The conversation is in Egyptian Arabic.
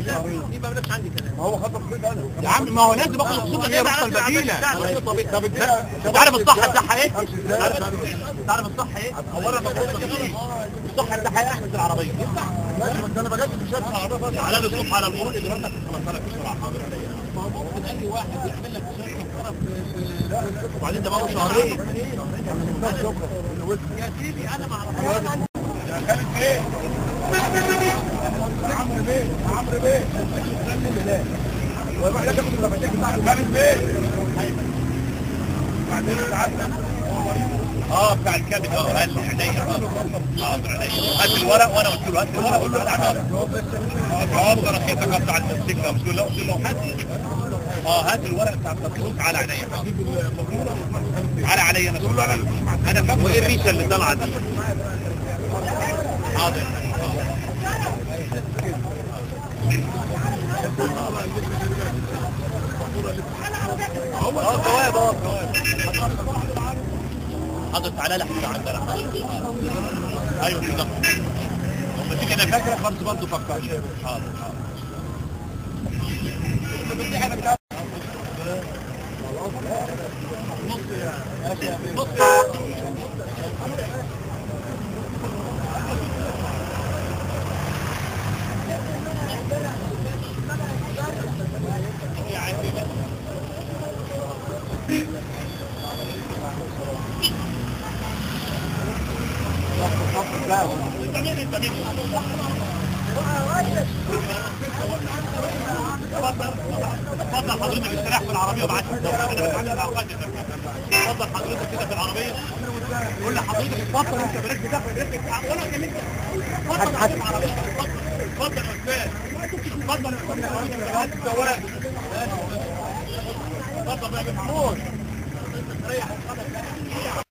يبقى مالكش عندي كلام ما هو خطر كده انا يا عم ما هو لازم اخد الخطوط اللي هي الرخصه البديله طب ازاي انت عارف الصح بتاعها ايه؟ امشي ازاي انت عارف الصح ايه؟ اولا الصح بتاعها ايه احمد العربيه ماشي بس انا بجد في شرط العربيه بس على الصبح على المرور اللي رحت خلصها لك بسرعه حاضر ما هو ممكن اي واحد يعمل لك شركه محترم في وبعدين ده بقى شهرين يا سيدي انا ما اعرفش عمرو بيه عمرو بيه والله ده كنت بفتح بتاع خالد بيه بعدين تعالى اه بتاع الكبد اه قال لي عينيا حاضر عينيا هات الورق وانا قلت له هات الورق قلت له انا حاضر انا خيتك بتاع الموتوسيكل قلت له قلت له هات اه هات الورق بتاع التصوير على عينيا على عليا انا كله على انا فاكر ايه الريشه اللي طالعه دي حاضر اه ثواب اه ثواب حاضر تعالى لي احنا عندنا ايوه بالظبط لما تيجي انا فاكره خالص برضه فكرت حاضر حاضر اتفضل حضرتك استريح في العربيه وبعد اتفضل حضرتك كده في العربيه قول لحضرتك اتفضل انت بريك بتاخد ريسك وانا كمان اتفضل في العربيه اتفضل يا استاذ اتفضل يا استاذ اتفضل يا محمود ريح